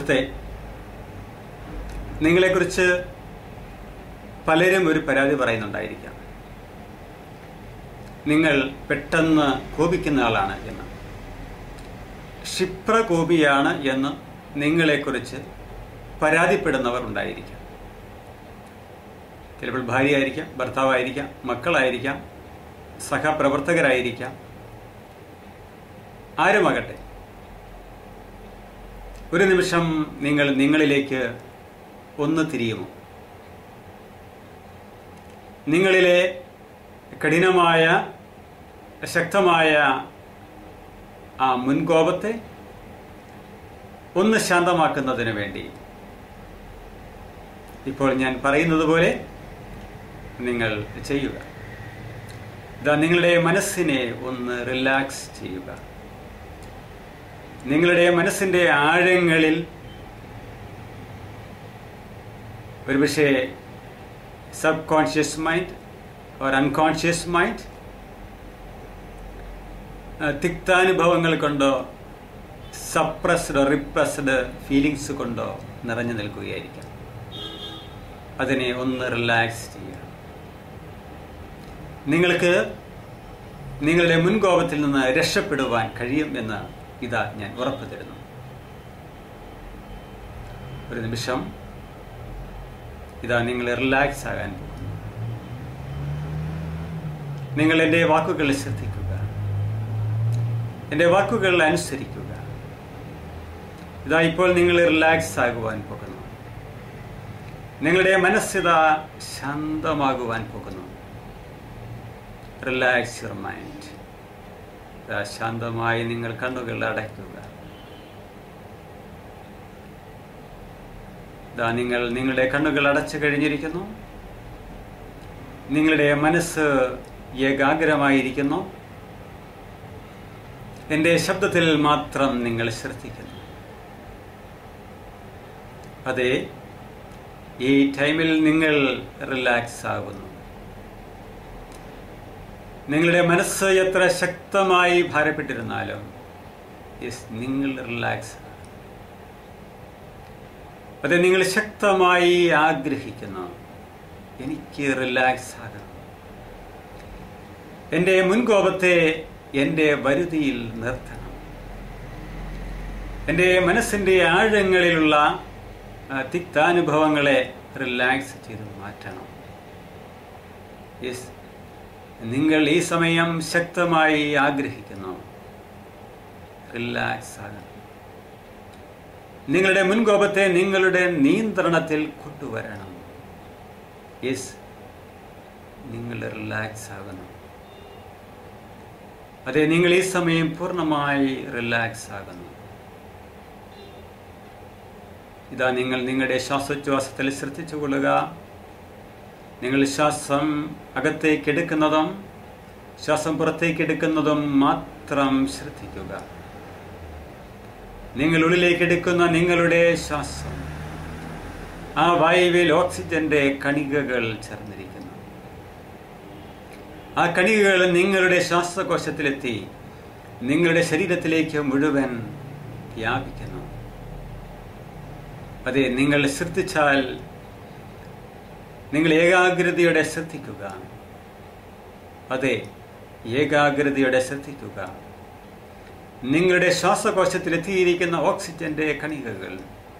സുഹൃത്തെ നിങ്ങളെക്കുറിച്ച് പലരും ഒരു പരാതി പറയുന്നുണ്ടായിരിക്കാം നിങ്ങൾ പെട്ടെന്ന് കോപിക്കുന്ന ആളാണ് എന്ന് ക്ഷിപ്രകോപിയാണ് എന്ന് നിങ്ങളെക്കുറിച്ച് പരാതിപ്പെടുന്നവർ ഉണ്ടായിരിക്കാം ചിലപ്പോൾ ഭാര്യയായിരിക്കാം ഭർത്താവായിരിക്കാം മക്കളായിരിക്കാം സഹപ്രവർത്തകരായിരിക്കാം ആരുമാകട്ടെ ഒരു നിമിഷം നിങ്ങൾ നിങ്ങളിലേക്ക് ഒന്ന് തിരിയുമോ നിങ്ങളിലെ കഠിനമായ ശക്തമായ ആ മുൻകോപത്തെ ഒന്ന് ശാന്തമാക്കുന്നതിന് വേണ്ടി ഇപ്പോൾ ഞാൻ പറയുന്നത് പോലെ നിങ്ങൾ ചെയ്യുക ഇതാ നിങ്ങളുടെ മനസ്സിനെ ഒന്ന് റിലാക്സ് ചെയ്യുക നിങ്ങളുടെ മനസ്സിന്റെ ആഴങ്ങളിൽ ഒരുപക്ഷെ subconscious mind or unconscious mind തിക്താനുഭവങ്ങൾ കൊണ്ടോ സപ്രസ്ഡ് റിപ്രസ്ഡ് ഫീലിങ്സ് കൊണ്ടോ നിറഞ്ഞു നിൽക്കുകയായിരിക്കാം അതിനെ ഒന്ന് റിലാക്സ് ചെയ്യുക നിങ്ങൾക്ക് നിങ്ങളുടെ മുൻകോപത്തിൽ നിന്ന് രക്ഷപ്പെടുവാൻ കഴിയും എന്ന് ഇതാ ഞാൻ ഉറപ്പു തരുന്നു ഒരു നിമിഷം ഇതാ നിങ്ങൾ റിലാക്സ് ആകാൻ പോകുന്നു നിങ്ങൾ എൻ്റെ വാക്കുകൾ ശ്രദ്ധിക്കുക എൻ്റെ വാക്കുകൾ അനുസരിക്കുക ഇതാ ഇപ്പോൾ നിങ്ങൾ റിലാക്സ് ആകുവാൻ പോകുന്നു നിങ്ങളുടെ മനസ്സിതാ ശാന്തമാകുവാൻ പോകുന്നു റിലാക്സ് യുവർ മൈൻഡ് ഇതാ ശാന്തമായി നിങ്ങൾ കണ്ണുകൾ അടയ്ക്കുക ഇതാ നിങ്ങൾ നിങ്ങളുടെ കണ്ണുകൾ അടച്ചു കഴിഞ്ഞിരിക്കുന്നു നിങ്ങളുടെ മനസ്സ് ഏകാഗ്രമായിരിക്കുന്നു എൻ്റെ ശബ്ദത്തിൽ മാത്രം നിങ്ങൾ ശ്രദ്ധിക്കുന്നു അതെ ഈ ടൈമിൽ നിങ്ങൾ റിലാക്സ് ആകുന്നു നിങ്ങളുടെ മനസ്സ് എത്ര ശക്തമായി ഭാരപ്പെട്ടിരുന്നാലും യെസ് നിങ്ങൾ റിലാക്സ് അതെ നിങ്ങൾ ശക്തമായി ആഗ്രഹിക്കുന്നു എനിക്ക് റിലാക്സ് ആകണം എൻ്റെ മുൻകോപത്തെ എൻ്റെ വരുതിയിൽ നിർത്തണം എൻ്റെ മനസ്സിൻ്റെ ആഴങ്ങളിലുള്ള തിക്താനുഭവങ്ങളെ റിലാക്സ് ചെയ്ത് മാറ്റണം യെസ് നിങ്ങൾ ഈ സമയം ശക്തമായി ആഗ്രഹിക്കുന്നു റിലാക്സ് ആകണം നിങ്ങളുടെ മുൻകോപത്തെ നിങ്ങളുടെ നിയന്ത്രണത്തിൽ കൊണ്ടുവരണം യെസ് നിങ്ങൾ റിലാക്സ് ആകുന്നു അതെ നിങ്ങൾ ഈ സമയം പൂർണ്ണമായി റിലാക്സ് ആകുന്നു ഇതാ നിങ്ങൾ നിങ്ങളുടെ ശ്വാസോച്ഛ്വാസത്തിൽ ശ്രദ്ധിച്ചു കൊള്ളുക നിങ്ങൾ ശ്വാസം അകത്തേക്ക് എടുക്കുന്നതും ശ്വാസം പുറത്തേക്ക് എടുക്കുന്നതും മാത്രം ശ്രദ്ധിക്കുക നിങ്ങൾ ഉള്ളിലേക്ക് എടുക്കുന്ന നിങ്ങളുടെ ശ്വാസം ആ വായുവിൽ ഓക്സിജന്റെ കണികകൾ ചേർന്നിരിക്കുന്നു ആ കണികകൾ നിങ്ങളുടെ ശ്വാസകോശത്തിലെത്തി നിങ്ങളുടെ ശരീരത്തിലേക്ക് മുഴുവൻ വ്യാപിക്കുന്നു അതെ നിങ്ങൾ ശ്രദ്ധിച്ചാൽ നിങ്ങൾ ഏകാഗ്രതയോടെ ശ്രദ്ധിക്കുക അതെ ഏകാഗ്രതയോടെ ശ്രദ്ധിക്കുക നിങ്ങളുടെ ശ്വാസകോശത്തിൽ എത്തിയിരിക്കുന്ന ഓക്സിജന്റെ കണികകൾ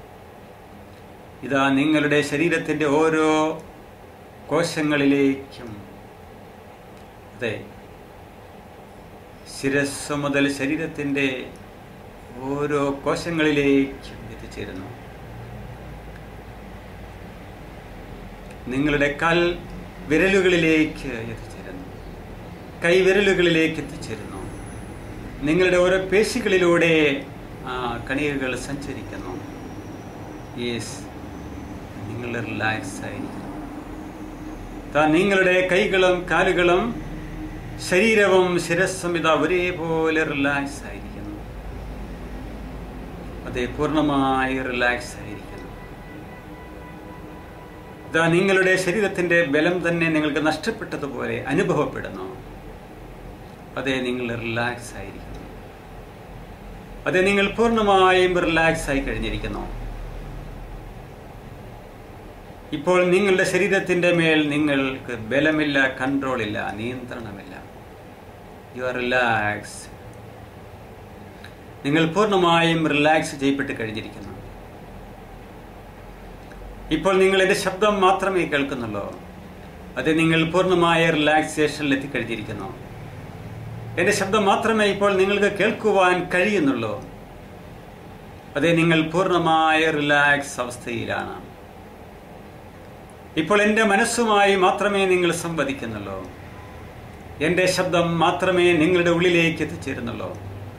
ഇതാ നിങ്ങളുടെ ശരീരത്തിന്റെ ഓരോ കോശങ്ങളിലേക്കും അതെ ശിരസ് മുതൽ ശരീരത്തിന്റെ ഓരോ കോശങ്ങളിലേക്കും എത്തിച്ചേരുന്നു നിങ്ങളുടെ കാൽ വിരലുകളിലേക്ക് എത്തിച്ചേരുന്നു കൈവിരലുകളിലേക്ക് എത്തിച്ചേരുന്നു നിങ്ങളുടെ ഓരോ പേശികളിലൂടെ ആ കണികകൾ സഞ്ചരിക്കുന്നു യെസ് നിങ്ങൾ റിലാക്സ് ആയിരിക്കുന്നു താ നിങ്ങളുടെ കൈകളും കാലുകളും ശരീരവും ശിരസ്സും ഇതാ ഒരേപോലെ റിലാക്സ് ആയിരിക്കുന്നു അതെ പൂർണ്ണമായി റിലാക്സ് ആയിരിക്കുന്നു ഇതാ നിങ്ങളുടെ ശരീരത്തിന്റെ ബലം തന്നെ നിങ്ങൾക്ക് നഷ്ടപ്പെട്ടതുപോലെ അനുഭവപ്പെടുന്നു അതെ നിങ്ങൾ റിലാക്സ് ആയിരിക്കുന്നു അതെ നിങ്ങൾ പൂർണ്ണമായും റിലാക്സ് ആയി കഴിഞ്ഞിരിക്കുന്നു ഇപ്പോൾ നിങ്ങളുടെ ശരീരത്തിൻ്റെ മേൽ നിങ്ങൾക്ക് ബലമില്ല കൺട്രോളില്ല നിയന്ത്രണമില്ല യു ആർ റിലാക്സ് നിങ്ങൾ പൂർണ്ണമായും റിലാക്സ് ചെയ്യപ്പെട്ട് കഴിഞ്ഞിരിക്കുന്നു ഇപ്പോൾ നിങ്ങൾ എൻ്റെ ശബ്ദം മാത്രമേ കേൾക്കുന്നുള്ളൂ അത് നിങ്ങൾ പൂർണ്ണമായ റിലാക്സേഷനിൽ എത്തിക്കഴിഞ്ഞിരിക്കുന്നു എൻ്റെ ശബ്ദം മാത്രമേ ഇപ്പോൾ നിങ്ങൾക്ക് കേൾക്കുവാൻ കഴിയുന്നുള്ളൂ അതെ നിങ്ങൾ പൂർണ്ണമായ റിലാക്സ് അവസ്ഥയിലാണ് ഇപ്പോൾ എൻ്റെ മനസ്സുമായി മാത്രമേ നിങ്ങൾ സംവദിക്കുന്നുള്ളൂ എൻ്റെ ശബ്ദം മാത്രമേ നിങ്ങളുടെ ഉള്ളിലേക്ക് എത്തിച്ചേരുന്നുള്ളൂ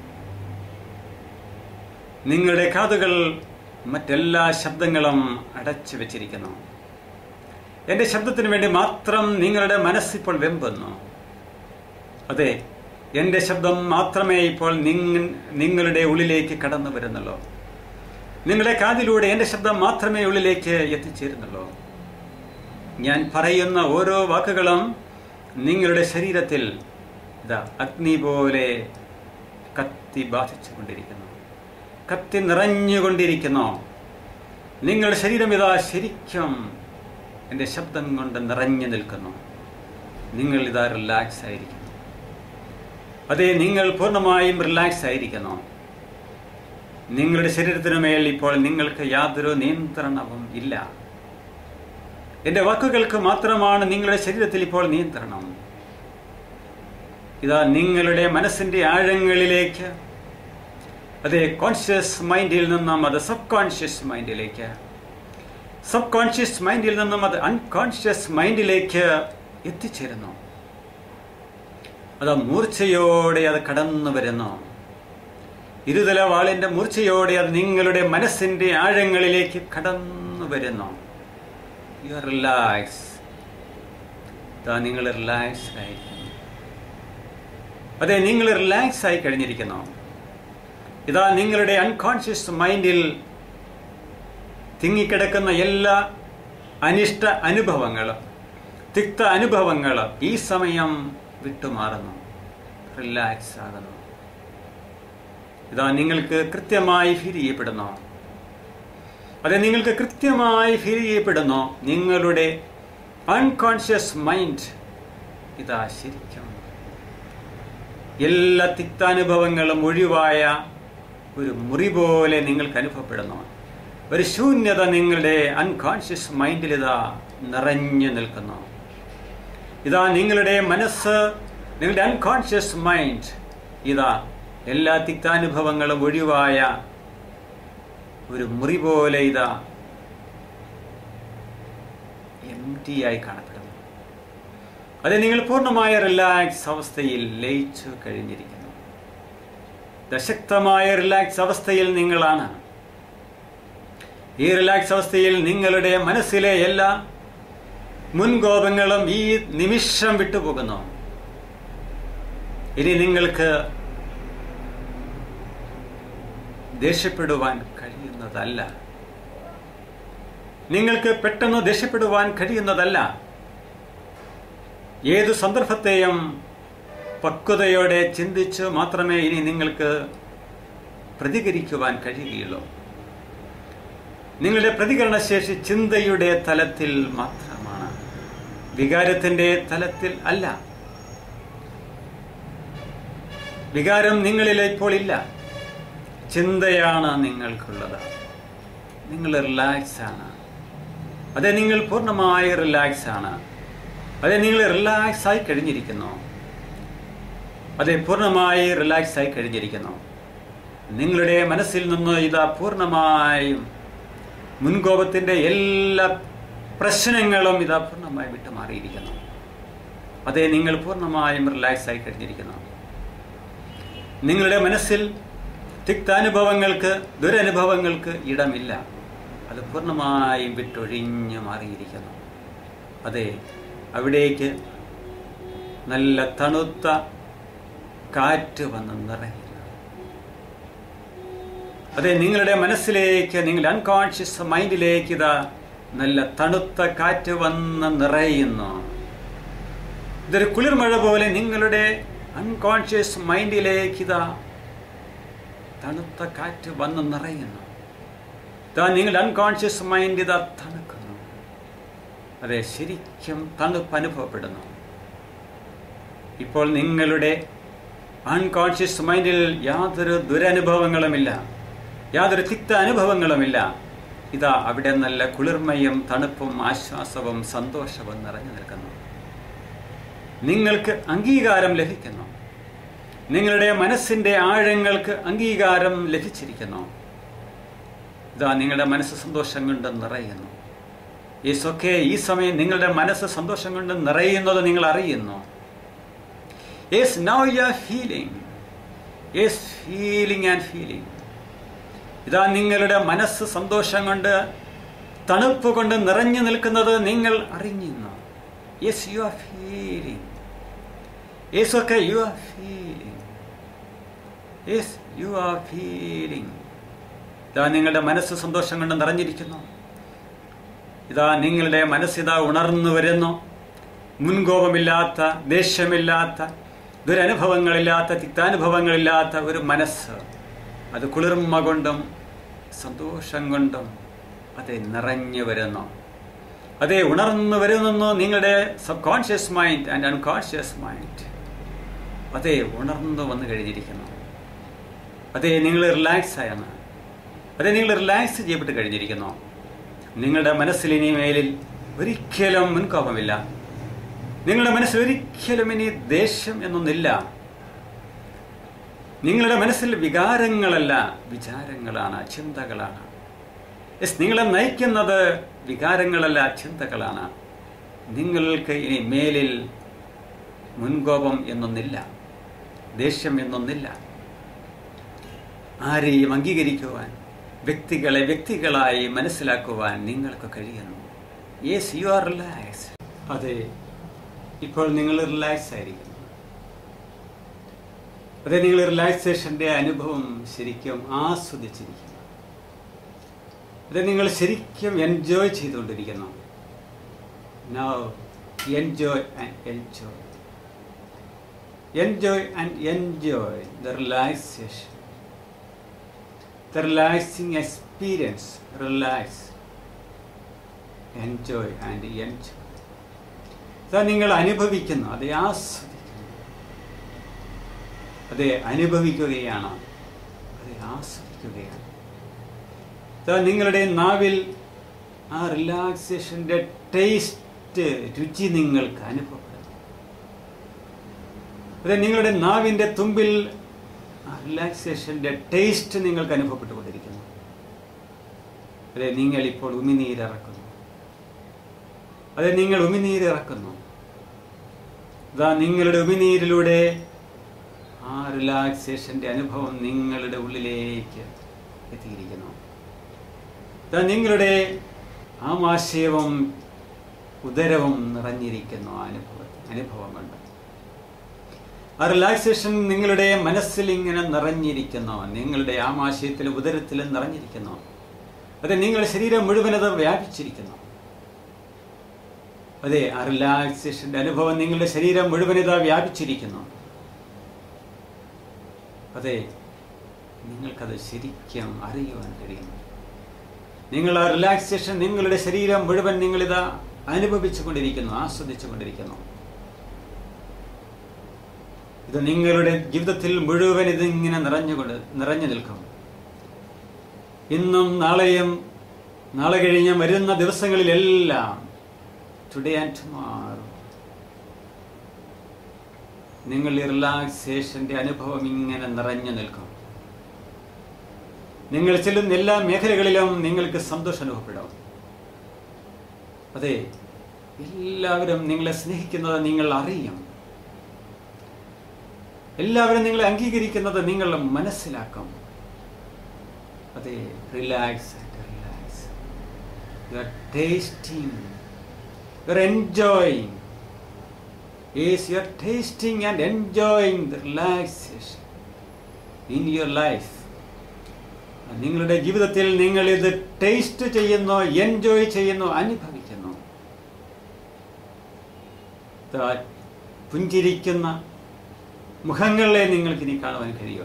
നിങ്ങളുടെ കാതുകൾ മറ്റെല്ലാ ശബ്ദങ്ങളും അടച്ചു വെച്ചിരിക്കുന്നു എൻ്റെ ശബ്ദത്തിന് വേണ്ടി മാത്രം നിങ്ങളുടെ മനസ്സിപ്പോൾ വെമ്പുന്നു അതെ എൻ്റെ ശബ്ദം മാത്രമേ ഇപ്പോൾ നിങ്ങ നിങ്ങളുടെ ഉള്ളിലേക്ക് കടന്നു വരുന്നുള്ളൂ നിങ്ങളുടെ കാതിലൂടെ എൻ്റെ ശബ്ദം മാത്രമേ ഉള്ളിലേക്ക് എത്തിച്ചേരുന്നുള്ളൂ ഞാൻ പറയുന്ന ഓരോ വാക്കുകളും നിങ്ങളുടെ ശരീരത്തിൽ ഇതാ അഗ്നി പോലെ കത്തി ബാധിച്ചു കൊണ്ടിരിക്കുന്നു കത്തി നിറഞ്ഞുകൊണ്ടിരിക്കുന്നു നിങ്ങളുടെ ശരീരം ഇതാ ശരിക്കും എൻ്റെ ശബ്ദം കൊണ്ട് നിറഞ്ഞു നിൽക്കുന്നു നിങ്ങൾ ഇതാ റിലാക്സ് ആയിരിക്കുന്നു അതെ നിങ്ങൾ പൂർണ്ണമായും റിലാക്സ് ആയിരിക്കുന്നു നിങ്ങളുടെ ശരീരത്തിനു മേൽ ഇപ്പോൾ നിങ്ങൾക്ക് യാതൊരു നിയന്ത്രണവും ഇല്ല എൻ്റെ വാക്കുകൾക്ക് മാത്രമാണ് നിങ്ങളുടെ ശരീരത്തിൽ ഇപ്പോൾ നിയന്ത്രണം ഇതാ നിങ്ങളുടെ മനസ്സിന്റെ ആഴങ്ങളിലേക്ക് അതെ കോൺഷ്യസ് മൈൻഡിൽ നിന്നും അത് സബ് കോൺഷ്യസ് മൈൻഡിലേക്ക് സബ് കോൺഷ്യസ് മൈൻഡിൽ നിന്നും അത് അൺകോൺഷ്യസ് മൈൻഡിലേക്ക് എത്തിച്ചേരുന്നു അത് മൂർച്ചയോടെ അത് കടന്നു വരുന്നു ഇരുതല വാളിന്റെ മൂർച്ചയോടെ അത് നിങ്ങളുടെ മനസ്സിന്റെ ആഴങ്ങളിലേക്ക് കടന്നു വരുന്നു യു ആർ റിലാക്സ് ഇതാ നിങ്ങൾ റിലാക്സ് ആയിരിക്കുന്നു അതെ നിങ്ങൾ റിലാക്സ് ആയി കഴിഞ്ഞിരിക്കുന്നു ഇതാ നിങ്ങളുടെ അൺകോൺഷ്യസ് മൈൻഡിൽ തിങ്ങിക്കിടക്കുന്ന എല്ലാ അനിഷ്ട അനുഭവങ്ങളും തിക്ത അനുഭവങ്ങളും ഈ സമയം വിട്ടുമാറുന്നു റിലാക്സ് ആകുന്നു ഇതാ നിങ്ങൾക്ക് കൃത്യമായി ഫീൽ ചെയ്യപ്പെടുന്നു അതെ നിങ്ങൾക്ക് കൃത്യമായി ഫീൽ ചെയ്യപ്പെടുന്നു നിങ്ങളുടെ അൺകോൺഷ്യസ് മൈൻഡ് ഇതാ ശരിക്കും എല്ലാ തിക്താനുഭവങ്ങളും ഒഴിവായ ഒരു മുറി പോലെ നിങ്ങൾക്ക് അനുഭവപ്പെടുന്നു ഒരു ശൂന്യത നിങ്ങളുടെ അൺകോൺഷ്യസ് മൈൻഡിൽ ഇതാ നിറഞ്ഞു നിൽക്കുന്നു ഇതാ നിങ്ങളുടെ മനസ്സ് നിങ്ങളുടെ അൺകോൺഷ്യസ് മൈൻഡ് ഇതാ എല്ലാ തിക്താനുഭവങ്ങളും ഒഴിവായ ഒരു മുറി പോലെ ഇതാ എം ആയി കാണപ്പെടുന്നു അത് നിങ്ങൾ പൂർണ്ണമായ റിലാക്സ് അവസ്ഥയിൽ ലയിച്ചു കഴിഞ്ഞിരിക്കുന്നു ദശക്തമായ റിലാക്സ് അവസ്ഥയിൽ നിങ്ങളാണ് ഈ റിലാക്സ് അവസ്ഥയിൽ നിങ്ങളുടെ മനസ്സിലെ എല്ലാ മുൻകോപങ്ങളും ഈ നിമിഷം വിട്ടുപോകുന്നു ഇനി നിങ്ങൾക്ക് ദേഷ്യപ്പെടുവാൻ കഴിയുന്നതല്ല നിങ്ങൾക്ക് പെട്ടെന്ന് ദേഷ്യപ്പെടുവാൻ കഴിയുന്നതല്ല ഏതു സന്ദർഭത്തെയും പക്വതയോടെ ചിന്തിച്ച് മാത്രമേ ഇനി നിങ്ങൾക്ക് പ്രതികരിക്കുവാൻ കഴിയുകയുള്ളൂ നിങ്ങളുടെ പ്രതികരണശേഷി ചിന്തയുടെ തലത്തിൽ മാത്രമാണ് വികാരത്തിന്റെ തലത്തിൽ അല്ല വികാരം നിങ്ങളിൽ ഇപ്പോൾ ഇല്ല ചിന്തയാണ് നിങ്ങൾക്കുള്ളത് നിങ്ങൾ റിലാക്സ് ആണ് അതെ നിങ്ങൾ പൂർണ്ണമായി റിലാക്സ് ആണ് അതെ നിങ്ങൾ റിലാക്സ് ആയി കഴിഞ്ഞിരിക്കുന്നു അതെ പൂർണ്ണമായി റിലാക്സ് ആയി കഴിഞ്ഞിരിക്കുന്നു നിങ്ങളുടെ മനസ്സിൽ നിന്ന് ഇതാ പൂർണ്ണമായും മുൻകോപത്തിന്റെ എല്ലാ പ്രശ്നങ്ങളും ഇതാ പൂർണ്ണമായി വിട്ടുമാറിയിരിക്കുന്നു അതെ നിങ്ങൾ പൂർണ്ണമായും റിലാക്സ് ആയി കഴിഞ്ഞിരിക്കുന്നു നിങ്ങളുടെ മനസ്സിൽ തിക്താനുഭവങ്ങൾക്ക് ദുരനുഭവങ്ങൾക്ക് ഇടമില്ല അത് പൂർണ്ണമായും വിട്ടൊഴിഞ്ഞു മാറിയിരിക്കുന്നു അതെ അവിടേക്ക് നല്ല തണുത്ത കാറ്റ് വന്ന് നിറയുന്നു അതെ നിങ്ങളുടെ മനസ്സിലേക്ക് നിങ്ങളുടെ അൺകോൺഷ്യസ് മൈൻഡിലേക്ക് ഇതാ നല്ല തണുത്ത കാറ്റ് വന്ന് നിറയുന്നു ഇതൊരു കുളിർമഴ പോലെ നിങ്ങളുടെ അൺകോൺഷ്യസ് മൈൻഡിലേക്ക് ഇതാ തണുത്ത കാറ്റ് വന്ന് നിറയുന്നു ഇതാ നിങ്ങളുടെ അൺകോൺഷ്യസ് മൈൻഡ് ഇതാ തണുക്കുന്നു അതെ ശരിക്കും തണുപ്പ് അനുഭവപ്പെടുന്നു ഇപ്പോൾ നിങ്ങളുടെ അൺകോൺഷ്യസ് മൈൻഡിൽ യാതൊരു ദുരനുഭവങ്ങളുമില്ല യാതൊരു തിക്ത അനുഭവങ്ങളുമില്ല ഇതാ അവിടെ നല്ല കുളിർമയും തണുപ്പും ആശ്വാസവും സന്തോഷവും നിറഞ്ഞു നിൽക്കുന്നു നിങ്ങൾക്ക് അംഗീകാരം ലഭിക്കുന്നു നിങ്ങളുടെ മനസ്സിന്റെ ആഴങ്ങൾക്ക് അംഗീകാരം ലഭിച്ചിരിക്കുന്നു ഇതാ നിങ്ങളുടെ മനസ്സ് സന്തോഷം കൊണ്ട് നിറയുന്നു യേസൊക്കെ ഈ സമയം നിങ്ങളുടെ മനസ്സ് സന്തോഷം കൊണ്ട് നിറയുന്നത് നിങ്ങൾ അറിയുന്നു yes now you are feeling yes feeling and feeling ഇതാ നിങ്ങളുടെ മനസ്സ് സന്തോഷം കൊണ്ട് തണുപ്പ് കൊണ്ട് നിറഞ്ഞു നിൽക്കുന്നത് നിങ്ങൾ അറിഞ്ഞിരുന്നു yes you are feeling yes ഒക്കെ you are feeling yes you are feeling ഇതാ നിങ്ങളുടെ മനസ്സ് സന്തോഷം കൊണ്ട് നിറഞ്ഞിരിക്കുന്നു ഇതാ നിങ്ങളുടെ മനസ്സിതാ ഉണർന്നു വരുന്നു മുൻകോപമില്ലാത്ത ദേഷ്യമില്ലാത്ത ദുരനുഭവങ്ങളില്ലാത്ത തിക്താനുഭവങ്ങളില്ലാത്ത ഒരു മനസ്സ് അത് കുളിർമ കൊണ്ടും സന്തോഷം കൊണ്ടും അത് നിറഞ്ഞു വരുന്നു അതെ ഉണർന്നു വരുന്നു നിങ്ങളുടെ subconscious mind and unconscious mind അതെ ഉണർന്നു വന്നു കഴിഞ്ഞിരിക്കുന്നു അതെ നിങ്ങൾ റിലാക്സ് ആയെന്ന് അതെ നിങ്ങൾ റിലാക്സ് ചെയ്യപ്പെട്ട് കഴിഞ്ഞിരിക്കുന്നു നിങ്ങളുടെ മനസ്സിൽ ഇനി മേലിൽ ഒരിക്കലും മുൻകോപമില്ല നിങ്ങളുടെ മനസ്സിൽ ഒരിക്കലും ഇനി ദേഷ്യം എന്നൊന്നില്ല നിങ്ങളുടെ മനസ്സിൽ വികാരങ്ങളല്ല വിചാരങ്ങളാണ് ചിന്തകളാണ് യെസ് നിങ്ങളെ നയിക്കുന്നത് വികാരങ്ങളല്ല ചിന്തകളാണ് നിങ്ങൾക്ക് ഇനി മേലിൽ മുൻകോപം എന്നൊന്നില്ല ദേഷ്യം എന്നൊന്നില്ല ആരെയും അംഗീകരിക്കുവാൻ വ്യക്തികളെ വ്യക്തികളായി മനസ്സിലാക്കുവാൻ നിങ്ങൾക്ക് കഴിയുന്നു യെസ് യു ആർ റിലാക്സ് അതെ ഇപ്പോൾ നിങ്ങൾ റിലാക്സ് ആയിരിക്കുന്നു അതെ നിങ്ങൾ റിലാക്സേഷന്റെ അനുഭവം ശരിക്കും ആസ്വദിച്ചിരിക്കുന്നു അതെ നിങ്ങൾ ശരിക്കും എൻജോയ് ചെയ്തുകൊണ്ടിരിക്കുന്നു now enjoy and enjoy enjoy and enjoy the relaxation the relaxing experience relax enjoy and enjoy ഇതാ നിങ്ങൾ അനുഭവിക്കുന്നു അതെ ആസ്വദിക്കുന്നു അതെ അനുഭവിക്കുകയാണ് അതെ ആസ്വദിക്കുകയാണ് ഇതാ നിങ്ങളുടെ നാവിൽ ആ റിലാക്സേഷന്റെ ടേസ്റ്റ് രുചി നിങ്ങൾക്ക് അനുഭവപ്പെടുന്നു അതെ നിങ്ങളുടെ നാവിന്റെ തുമ്പിൽ റിലാക്സേഷന്റെ ടേസ്റ്റ് നിങ്ങൾക്ക് അനുഭവപ്പെട്ടുകൊണ്ടിരിക്കുന്നു അതെ നിങ്ങൾ ഇപ്പോൾ ഉമിനീരിറക്കുന്നു അതെ നിങ്ങൾ ഉമിനീരിറക്കുന്നു ഇതാ നിങ്ങളുടെ ഉമിനീരിലൂടെ ആ റിലാക്സേഷന്റെ അനുഭവം നിങ്ങളുടെ ഉള്ളിലേക്ക് എത്തിയിരിക്കുന്നു ഇതാ നിങ്ങളുടെ ആമാശയവും ഉദരവും നിറഞ്ഞിരിക്കുന്നു ആ അനുഭവ അനുഭവം കൊണ്ട് ആ റിലാക്സേഷൻ നിങ്ങളുടെ മനസ്സിൽ ഇങ്ങനെ നിറഞ്ഞിരിക്കുന്നു നിങ്ങളുടെ ആമാശയത്തിലും ഉദരത്തിലും നിറഞ്ഞിരിക്കുന്നു അതെ നിങ്ങളുടെ ശരീരം മുഴുവൻ അത് വ്യാപിച്ചിരിക്കുന്നു അതെ ആ റിലാക്സേഷന്റെ അനുഭവം നിങ്ങളുടെ ശരീരം മുഴുവൻ ഇതാ വ്യാപിച്ചിരിക്കുന്നു അതെ നിങ്ങൾക്കത് ശരിക്കും അറിയുവാൻ കഴിയുന്നു നിങ്ങൾ ആ റിലാക്സേഷൻ നിങ്ങളുടെ ശരീരം മുഴുവൻ നിങ്ങളിതാ അനുഭവിച്ചു കൊണ്ടിരിക്കുന്നു ആസ്വദിച്ചു കൊണ്ടിരിക്കുന്നു ഇത് നിങ്ങളുടെ ജീവിതത്തിൽ മുഴുവൻ ഇതിങ്ങനെ നിറഞ്ഞുകൊണ്ട് നിറഞ്ഞു നിൽക്കും ഇന്നും നാളെയും നാളെ കഴിഞ്ഞ് വരുന്ന ദിവസങ്ങളിലെല്ലാം ടുഡേ ആൻഡ് ടുമാറോ നിങ്ങൾ ഈ റിലാക്സേഷന്റെ അനുഭവം ഇങ്ങനെ നിറഞ്ഞു നിൽക്കും നിങ്ങൾ ചെല്ലുന്ന എല്ലാ മേഖലകളിലും നിങ്ങൾക്ക് സന്തോഷം അനുഭവപ്പെടും അതെ എല്ലാവരും നിങ്ങളെ സ്നേഹിക്കുന്നത് നിങ്ങൾ അറിയും എല്ലാവരും നിങ്ങളെ അംഗീകരിക്കുന്നത് നിങ്ങൾ മനസ്സിലാക്കും അതെ relax relax you are tasting you are enjoying yes you are tasting and enjoying the relaxation in your life നിങ്ങളുടെ ജീവിതത്തിൽ നിങ്ങൾ ഇത് ടേസ്റ്റ് ചെയ്യുന്നു എൻജോയ് ചെയ്യുന്നു അനുഭവിക്കുന്നു പുഞ്ചിരിക്കുന്ന മുഖങ്ങളെ നിങ്ങൾക്ക് ഇനി കാണുവാൻ കഴിയുക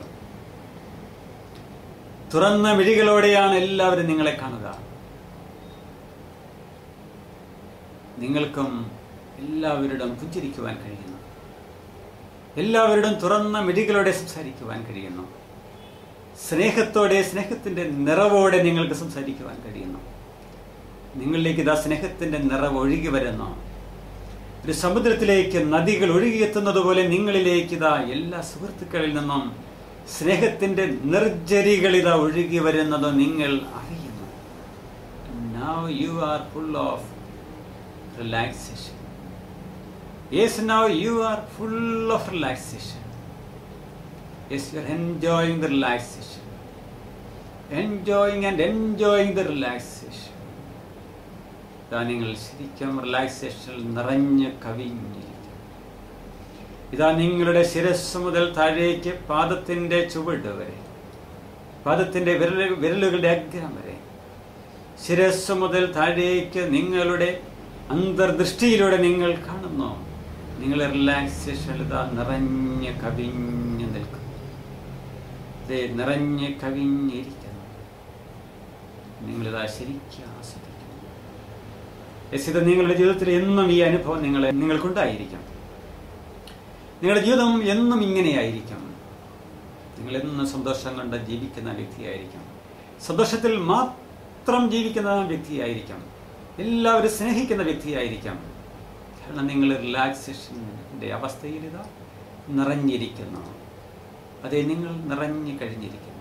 തുറന്ന മിഴികളോടെയാണ് എല്ലാവരും നിങ്ങളെ കാണുക നിങ്ങൾക്കും എല്ലാവരോടും പുഞ്ചിരിക്കുവാൻ കഴിയുന്നു എല്ലാവരോടും തുറന്ന മിടികളോടെ സംസാരിക്കുവാൻ കഴിയുന്നു സ്നേഹത്തോടെ സ്നേഹത്തിൻ്റെ നിറവോടെ നിങ്ങൾക്ക് സംസാരിക്കുവാൻ കഴിയുന്നു നിങ്ങളിലേക്ക് ഇതാ സ്നേഹത്തിൻ്റെ നിറവ് ഒഴുകി വരുന്നു ഒരു സമുദ്രത്തിലേക്ക് നദികൾ ഒഴുകിയെത്തുന്നത് പോലെ നിങ്ങളിലേക്ക് ഇതാ എല്ലാ സുഹൃത്തുക്കളിൽ നിന്നും സ്നേഹത്തിന്റെ നിർജ്ജരികൾ ഇതാ ഒഴുകി വരുന്നത് നിങ്ങൾ അറിയുന്നു now you are full of relaxation yes now you are full of relaxation yes you are enjoying the relaxation enjoying and enjoying the relaxation ഇതാ നിങ്ങൾ ശരിക്കും റിലാക്സേഷനിൽ നിറഞ്ഞ് കവിഞ്ഞിരിക്കും ഇതാ നിങ്ങളുടെ ശിരസ് മുതൽ താഴേക്ക് പാദത്തിന്റെ ചുവട് വരെ പാദത്തിന്റെ വിരൽ വിരലുകളുടെ അഗ്രം വരെ ശിരസ് മുതൽ താഴേക്ക് നിങ്ങളുടെ അന്തർദൃഷ്ടിയിലൂടെ നിങ്ങൾ കാണുന്നു നിങ്ങൾ റിലാക്സേഷൻ ഇതാ നിറഞ്ഞ് കവിഞ്ഞ് നിൽക്കുന്നു ദേ നിറഞ്ഞ് കവിഞ്ഞിരിക്കുന്നു നിങ്ങളിതാ ശരിക്കും ആസ്വദിക്കുന്നു യെസ് ഇത് നിങ്ങളുടെ ജീവിതത്തിൽ എന്നും ഈ അനുഭവം നിങ്ങളെ നിങ്ങൾക്കുണ്ടായിരിക്കും നിങ്ങളുടെ ജീവിതം എന്നും ഇങ്ങനെയായിരിക്കും നിങ്ങൾ എന്നും സന്തോഷം കൊണ്ട് ജീവിക്കുന്ന വ്യക്തിയായിരിക്കും സന്തോഷത്തിൽ മാത്രം ജീവിക്കുന്ന വ്യക്തിയായിരിക്കും എല്ലാവരും സ്നേഹിക്കുന്ന വ്യക്തിയായിരിക്കും കാരണം നിങ്ങൾ റിലാക്സേഷൻ്റെ അവസ്ഥയിൽ ഇതാ നിറഞ്ഞിരിക്കുന്നു അതെ നിങ്ങൾ നിറഞ്ഞു കഴിഞ്ഞിരിക്കുന്നു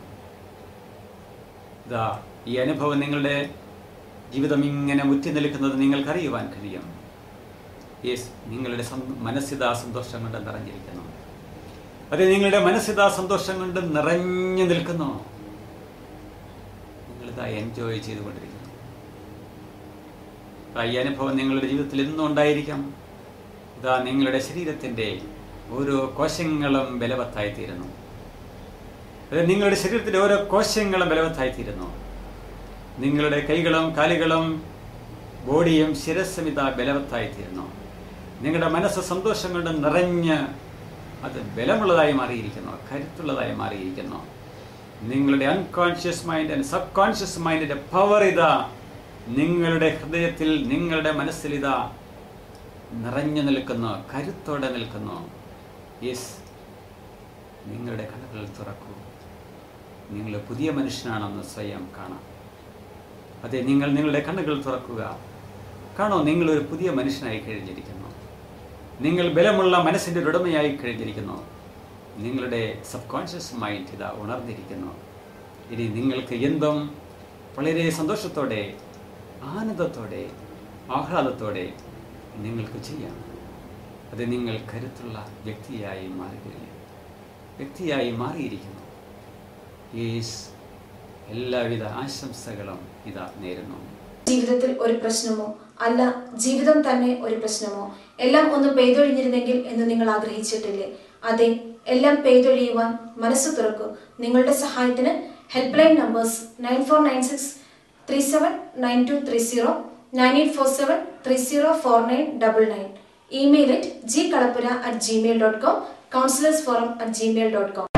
ഇതാ ഈ അനുഭവം നിങ്ങളുടെ ജീവിതം ഇങ്ങനെ മുറ്റി നിൽക്കുന്നത് നിങ്ങൾക്കറിയുവാൻ കഴിയും യെസ് നിങ്ങളുടെ മനസ്സിതാ സന്തോഷം കൊണ്ട് നിറഞ്ഞിരിക്കുന്നു അതെ നിങ്ങളുടെ മനസ്സിതാ സന്തോഷം കൊണ്ട് നിറഞ്ഞു നിൽക്കുന്നു നിങ്ങളിതാ എൻജോയ് ചെയ്തുകൊണ്ടിരിക്കുന്നു ഈ അനുഭവം നിങ്ങളുടെ ജീവിതത്തിൽ എന്നും ഉണ്ടായിരിക്കാം ഇതാ നിങ്ങളുടെ ശരീരത്തിൻ്റെ ഓരോ കോശങ്ങളും ബലവത്തായി തീരുന്നു അത് നിങ്ങളുടെ ശരീരത്തിലെ ഓരോ കോശങ്ങളും ബലവത്തായി തീരുന്നു നിങ്ങളുടെ കൈകളും കാലുകളും ബോഡിയും ശിരസ്സും ഇതാ ബലവത്തായി തീരുന്നു നിങ്ങളുടെ മനസ്സ് സന്തോഷം കൊണ്ട് നിറഞ്ഞ് അത് ബലമുള്ളതായി മാറിയിരിക്കുന്നു കരുത്തുള്ളതായി മാറിയിരിക്കുന്നു നിങ്ങളുടെ unconscious mind and subconscious മൈൻഡിന്റെ പവർ ഇതാ നിങ്ങളുടെ ഹൃദയത്തിൽ നിങ്ങളുടെ മനസ്സിൽ ഇതാ നിറഞ്ഞു നിൽക്കുന്നു കരുത്തോടെ നിൽക്കുന്നു യെസ് നിങ്ങളുടെ കണ്ണുകൾ തുറക്കൂ നിങ്ങൾ പുതിയ മനുഷ്യനാണെന്ന് സ്വയം കാണാം അതെ നിങ്ങൾ നിങ്ങളുടെ കണ്ണുകൾ തുറക്കുക കാണോ നിങ്ങൾ ഒരു പുതിയ മനുഷ്യനായി കഴിഞ്ഞിരിക്കുന്നു നിങ്ങൾ ബലമുള്ള മനസ്സിൻ്റെ ഒരു ഉടമയായി കഴിഞ്ഞിരിക്കുന്നു നിങ്ങളുടെ സബ് കോൺഷ്യസ് മൈൻഡ് ഇതാ ഉണർന്നിരിക്കുന്നു ഇനി നിങ്ങൾക്ക് എന്തും വളരെ സന്തോഷത്തോടെ ആനന്ദത്തോടെ ആഹ്ലാദത്തോടെ നിങ്ങൾക്ക് ചെയ്യാം അത് നിങ്ങൾ കരുത്തുള്ള വ്യക്തിയായി മാറുകയില്ല വ്യക്തിയായി മാറിയിരിക്കുന്നു യേസ് എല്ലാവിധ ആശംസകളും ഇതാ നേരുന്നു ജീവിതത്തിൽ ഒരു പ്രശ്നമോ അല്ല ജീവിതം തന്നെ ഒരു പ്രശ്നമോ എല്ലാം ഒന്ന് പെയ്തൊഴിഞ്ഞിരുന്നെങ്കിൽ എന്ന് നിങ്ങൾ ആഗ്രഹിച്ചിട്ടില്ലേ അതെ എല്ലാം പെയ്തൊഴിയുവാൻ മനസ്സ് തുറക്കൂ നിങ്ങളുടെ സഹായത്തിന് helpline numbers nine four nine six three seven nine two three zero nine eight four seven three zero four nine double nine email at G Kalappura at Gmail dot com counsellors forum at Gmail dot com